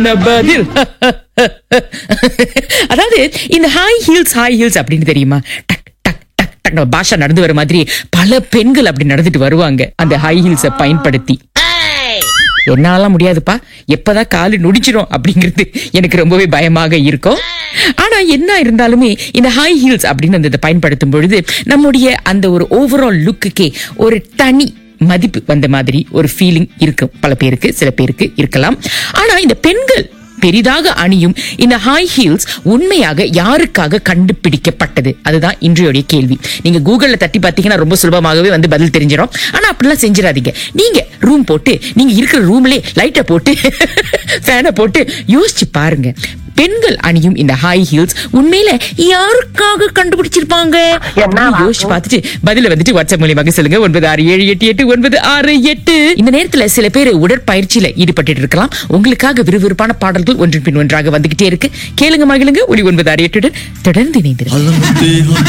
பதில் அதாவது இந்த ஹை ஹீல்ஸ் ஹை ஹீல்ஸ் அப்படின்னு தெரியுமா டக் டக் டக் டக் நம்ம பாஷா நடந்து வர மாதிரி பல பெண்கள் அப்படி நடந்துட்டு வருவாங்க அந்த ஹை ஹீல்ஸை பயன்படுத்தி என்னாலாம் முடியாதுப்பா எப்பதான் காலு நொடிச்சிடும் அப்படிங்கிறது எனக்கு ரொம்பவே பயமாக இருக்கும் ஆனா என்ன இருந்தாலுமே இந்த ஹை ஹீல்ஸ் அப்படின்னு அந்த இதை பயன்படுத்தும் பொழுது நம்முடைய அந்த ஒரு ஓவரால் லுக்குக்கே ஒரு தனி மதிப்பு வந்த மாதிரி ஒரு ஃபீலிங் இருக்கும் பல பேருக்கு சில பேருக்கு இருக்கலாம் ஆனா இந்த பெண்கள் பெரிதாக அணியும் இந்த ஹை ஹீல்ஸ் உண்மையாக யாருக்காக கண்டுபிடிக்கப்பட்டது அதுதான் இன்றையோடைய கேள்வி நீங்க கூகுள்ல தட்டி பார்த்தீங்கன்னா ரொம்ப சுலபமாகவே வந்து பதில் தெரிஞ்சிடும் ஆனா அப்படிலாம் செஞ்சிடாதீங்க நீங்க ரூம் போட்டு நீங்க இருக்கிற ரூம்லயே லைட்டை போட்டு ஃபேனை போட்டு யோசிச்சு பாருங்க பெண்கள் அணியும் இந்த ஹை ஹீல்ஸ் உண்மையில யாருக்காக கண்டுபிடிச்சிருப்பாங்க அப்படின்னு யோசிச்சு பார்த்துட்டு பதில வந்துட்டு வாட்ஸ்அப் மூலியமாக சொல்லுங்க ஒன்பது ஆறு ஏழு எட்டு எட்டு ஒன்பது ஆறு எட்டு இந்த நேரத்துல சில பேர் உடற்பயிற்சியில ஈடுபட்டு இருக்கலாம் உங்களுக்காக விறுவிறுப்பான பாடல்கள் ஒன்றின் பின் ஒன்றாக வந்துகிட்டே இருக்கு கேளுங்க மகிழுங்க ஒளி ஒன்பது ஆறு எட்டுடன் தொடர்ந்து இணைந்திருங்க Alam mo, di